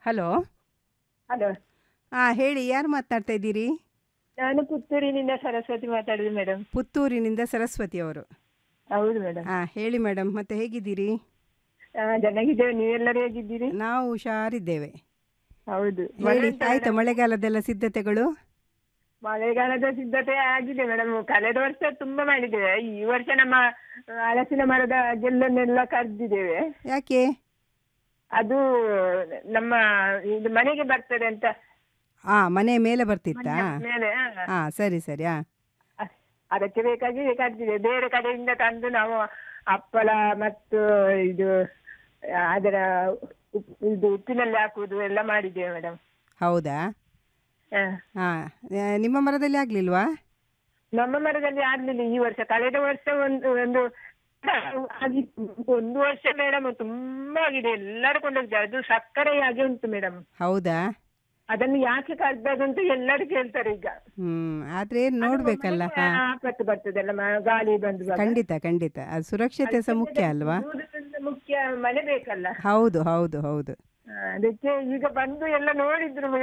Hello hello ಹಾಂ ಹೇಳಿ ಯಾರು ಮಾತನಾಡ್ತಾ ಇದ್ದೀರಿ ನಾನು ಪುತ್ತೂರಿನಿಂದ ಸರಸ್ವತಿ ಮಾತಾಡುದು ಮೇಡಮ್ ಪುತ್ತೂರಿನಿಂದ ಸರಸ್ವತಿ ಅವರು ಹೌದು ಮೇಡಮ್ ಹಾಂ ಹೇಳಿ ಮೇಡಮ್ ಮತ್ತೆ ಹೇಗಿದ್ದೀರಿ ಚೆನ್ನಾಗಿದ್ದೇವೆ ನೀವೆಲ್ಲರೂ ಹೇಗಿದ್ದೀರಿ ನಾವು ಹುಷಾರಿದ್ದೇವೆ ಹೌದು ಹೇಳಿ ಆಯ್ತಾ ಮಳೆಗಾಲದೆಲ್ಲ ಸಿದ್ಧತೆಗಳು ಮಳೆಗಾಲದ ಸಿದ್ಧತೆ ಆಗಿದೆ ಮೇಡಮ್ ಕಳೆದ ವರ್ಷ ತುಂಬಾ ಮಾಡಿದ್ದೇವೆ ಈ ವರ್ಷ ನಮ್ಮ ಹಲಸಿನ ಮರದ ಗೆಲ್ಲನ್ನೆಲ್ಲ ಕರೆದಿದ್ದೇವೆ ಯಾಕೆ ಅದು ನಮ್ಮ ಇದು ಮನೆಗೆ ಬರ್ತದೆ ಅಂತ ಹಾಂ ಮನೆ ಮೇಲೆ ಬರ್ತಿತ್ತಾ ಮೇಲೆ ಆ, ಹಾಂ ಸರಿ ಸರಿ ಹಾಂ ಅದಕ್ಕೆ ಬೇಕಾಗಿ ಕರೆದಿದ್ದೇವೆ ಬೇರೆ ಕಡೆಯಿಂದ ತಂದು ನಾವು ಹಪ್ಪಳ ಮತ್ತು ಇದು ಅದರ ಉಪ್- ಇದು ಉಪ್ಪಿನಲ್ಲಿ ಹಾಕುವುದು ಎಲ್ಲ ಮಾಡಿದ್ದೇವೆ ಮೇಡಮ್ ಹೌದಾ ಹಾಂ ನಿಮ್ಮ ಮರದಲ್ಲಿ ಆಗಲಿಲ್ವಾ ನಮ್ಮ ಮರದಲ್ಲಿ ಆಗ್ಲಿಲ್ಲ ಈ ವರ್ಷ ಕಳೆದ ವರ್ಷ ಒಂದು ಒಂದು ಆಗಿತ್ತು. ಒಂದು ವರ್ಷ ಮೇಡಮ್ ತುಂಬಾ ಆಗಿದೆ ಎಲ್ಲರೂ ಕೊಂಡೋಗಿದ್ದಾರೆ ಅದು ಸಕ್ಕರೆಯಾಗಿ ಉಂಟು ಮೇಡಮ್ ಹೌದಾ ಅದನ್ನು ಯಾಕೆ ಕರ್ದದಂತ ಎಲ್ಲರೂ ಕೇಳ್ತಾರೆ ಈಗ ಹ್ಞೂ ಆದರೆ ನೋಡಬೇಕಲ್ಲ ಹಾಂ ಆಪತ್ತು ಬರ್ತದೆ ಅಲ್ಲ ಮ- ಗಾಳಿ ಬಂದು ಬರುವಾಗ. ಖಂಡಿತ ಖಂಡಿತ ಅದು ಸುರಕ್ಷತೆ ಸಹ ಮುಖ್ಯ ಅಲ್ವಾ ಇರುವುದರಿಂದ ಮುಖ್ಯ ಮಳೆ ಬೇಕಲ್ಲ ಹೌದು ಹೌದು ಹೌದು ಆ, ಅದಕ್ಕೆ ಈಗ ಬಂದು ಎಲ್ಲ ನೋಡಿದ್ರು